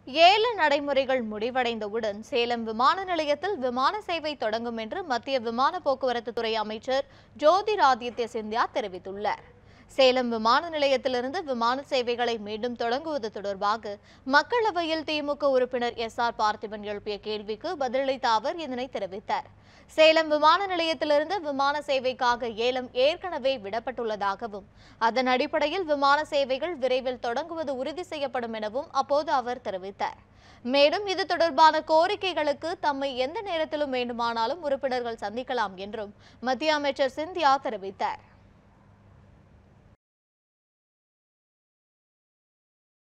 ஏல நடைமுறைகள் முடிவடைந்தவுடன் சேலம் விமான நிலையத்தில் விமான சேவை தொடங்கும் என்று மத்திய விமான போக்குவரத்து துறை அமைச்சர் ஜோதிராதித்ய சிந்தியா தெரிவித்துள்ளார் சேலம் விமான நிலையத்திலிருந்து விமான சேவைகளை மீண்டும் தொடங்குவது தொடர்பாக மக்களவையில் திமுக உறுப்பினர் எஸ் ஆர் பார்த்திபன் எழுப்பிய கேள்விக்கு பதிலளித்த அவர் இதனை தெரிவித்தார் சேலம் விமான நிலையத்திலிருந்து விமான சேவைக்காக ஏலம் ஏற்கனவே விடப்பட்டுள்ளதாகவும் அதன் அடிப்படையில் விமான சேவைகள் விரைவில் தொடங்குவது உறுதி செய்யப்படும் எனவும் அப்போது அவர் தெரிவித்தார் மேலும் இது தொடர்பான கோரிக்கைகளுக்கு தம்மை எந்த நேரத்திலும் வேண்டுமானாலும் உறுப்பினர்கள் சந்திக்கலாம் என்றும் மத்திய அமைச்சர் சிந்தியா தெரிவித்தார்